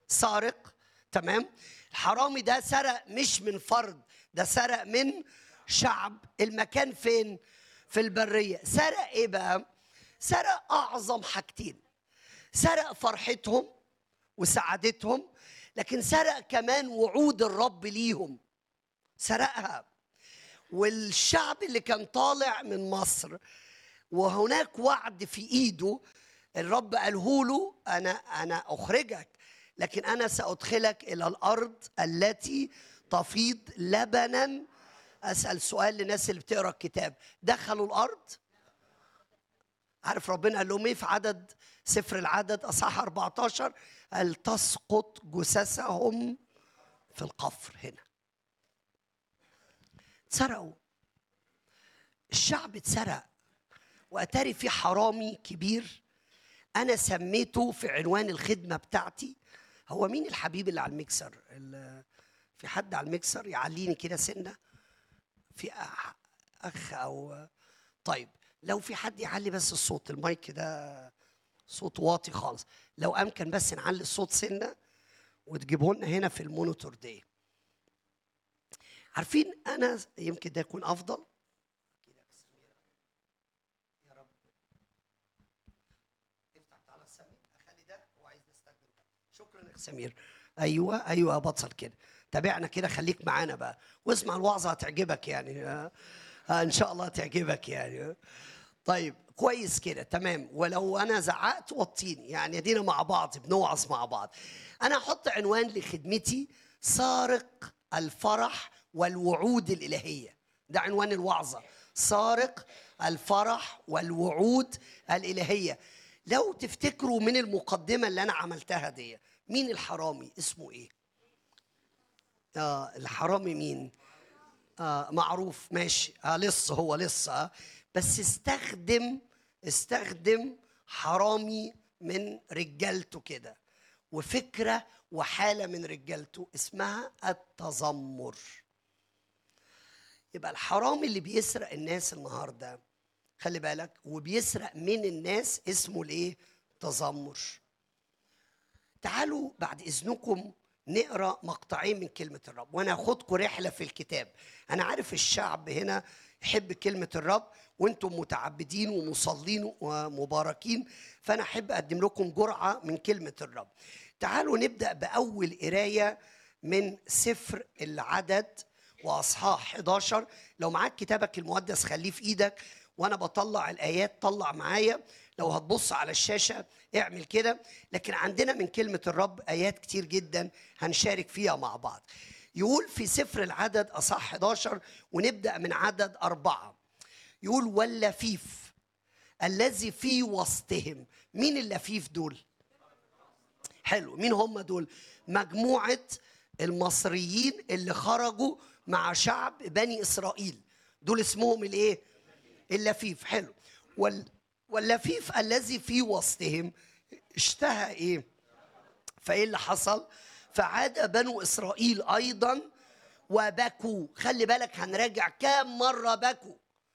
سارق تمام الحرامي ده سرق مش من فرد ده سرق من شعب المكان فين في البريه سرق ايه بقى سرق اعظم حاجتين سرق فرحتهم وسعادتهم لكن سرق كمان وعود الرب ليهم سرقها والشعب اللي كان طالع من مصر وهناك وعد في ايده الرب قاله له انا انا اخرجك لكن انا سادخلك الى الارض التي تفيض لبنا اسال سؤال للناس اللي بتقرا الكتاب دخلوا الارض عارف ربنا قال لهم ايه في عدد سفر العدد اصحاح 14 قال تسقط جثثهم في القفر هنا اتسرقوا الشعب اتسرق واتاري في حرامي كبير انا سميته في عنوان الخدمه بتاعتي هو مين الحبيب اللي على الميكسر ال- في حد على الميكسر يعليني كده سنه في أح- اخ او طيب لو في حد يعلي بس الصوت المايك ده صوت واطي خالص لو امكن بس نعلي الصوت سنه وتجيبه لنا هنا في المونيتور دي عارفين انا يمكن ده يكون افضل يا رب افتح تعالى سمير اخلي ده هو عايز نستخدم ده شكرا يا سمير ايوه ايوه يا بطل كده تابعنا كده خليك معانا بقى واسمع الوعظه هتعجبك يعني آه، آه، ان شاء الله هتعجبك يعني طيب كويس كده تمام ولو انا زعقت وطيني يعني ادينا مع بعض بنوعظ مع بعض انا هحط عنوان لخدمتي سارق الفرح والوعود الالهيه ده عنوان الوعظه سارق الفرح والوعود الالهيه لو تفتكروا من المقدمه اللي انا عملتها دي مين الحرامي اسمه ايه اه الحرامي مين آه معروف ماشي آه لص هو لص آه بس استخدم استخدم حرامي من رجالته كده وفكرة وحالة من رجالته اسمها التذمر يبقى الحرامي اللي بيسرق الناس النهارده خلي بالك وبيسرق من الناس اسمه الايه تذمر تعالوا بعد اذنكم نقرا مقطعين من كلمه الرب وانا هاخدكم رحله في الكتاب انا عارف الشعب هنا يحب كلمه الرب وانتم متعبدين ومصلين ومباركين فانا احب اقدم لكم جرعه من كلمه الرب تعالوا نبدا باول قرايه من سفر العدد واصحاح 11 لو معاك كتابك المقدس خليه في ايدك وانا بطلع الايات طلع معايا لو هتبص على الشاشه اعمل كده لكن عندنا من كلمه الرب ايات كتير جدا هنشارك فيها مع بعض يقول في سفر العدد اصح 11 ونبدا من عدد أربعة يقول واللفيف الذي في وسطهم مين اللفيف دول حلو مين هم دول مجموعة المصريين اللي خرجوا مع شعب بني إسرائيل دول اسمهم الايه اللفيف حلو وال واللفيف الذي في وسطهم اشتهى ايه فايه اللي حصل فعاد بنو اسرائيل ايضا وبكوا خلي بالك هنراجع كام مره بكوا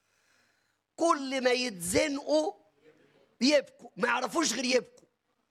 كل ما يتزنقوا بيبكوا ما يعرفوش غير يبكوا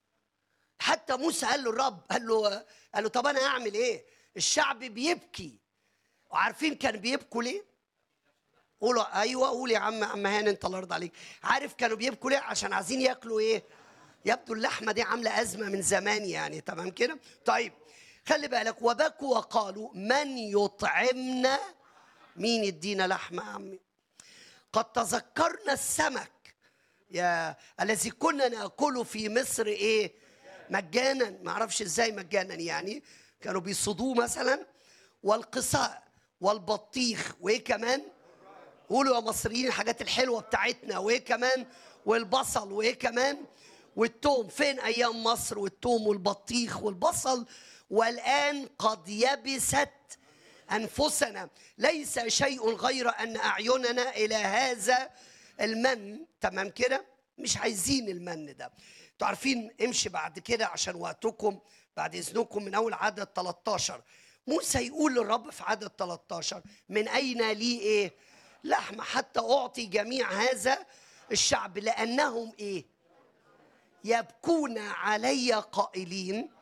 حتى موسى قال له الرب قال له قال له طب انا اعمل ايه الشعب بيبكي وعارفين كان بيبكوا ليه قولوا ايوه قول يا عم عم هاني انت الله يرضى عليك عارف كانوا بيبكوا ليه عشان عايزين ياكلوا ايه يبدو اللحمه دي عامله ازمه من زمان يعني تمام كده طيب خلي بالك وبكوا وقالوا من يطعمنا مين يدينا لحمه يا عمي قد تذكرنا السمك يا الذي كنا ناكله في مصر ايه مجانا ما اعرفش ازاي مجانا يعني كانوا بيصيدوه مثلا والقصاء والبطيخ وايه كمان قولوا يا مصريين الحاجات الحلوه بتاعتنا وايه كمان والبصل وايه كمان والثوم فين ايام مصر والثوم والبطيخ والبصل والان قد يبست انفسنا ليس شيء غير ان اعيننا الى هذا المن تمام كده مش عايزين المن ده انتوا عارفين امشي بعد كده عشان وقتكم بعد اذنكم من اول عدد 13 موسى يقول للرب في عدد 13 من اين لي ايه لحم حتى اعطي جميع هذا الشعب لانهم ايه يبكون علي قائلين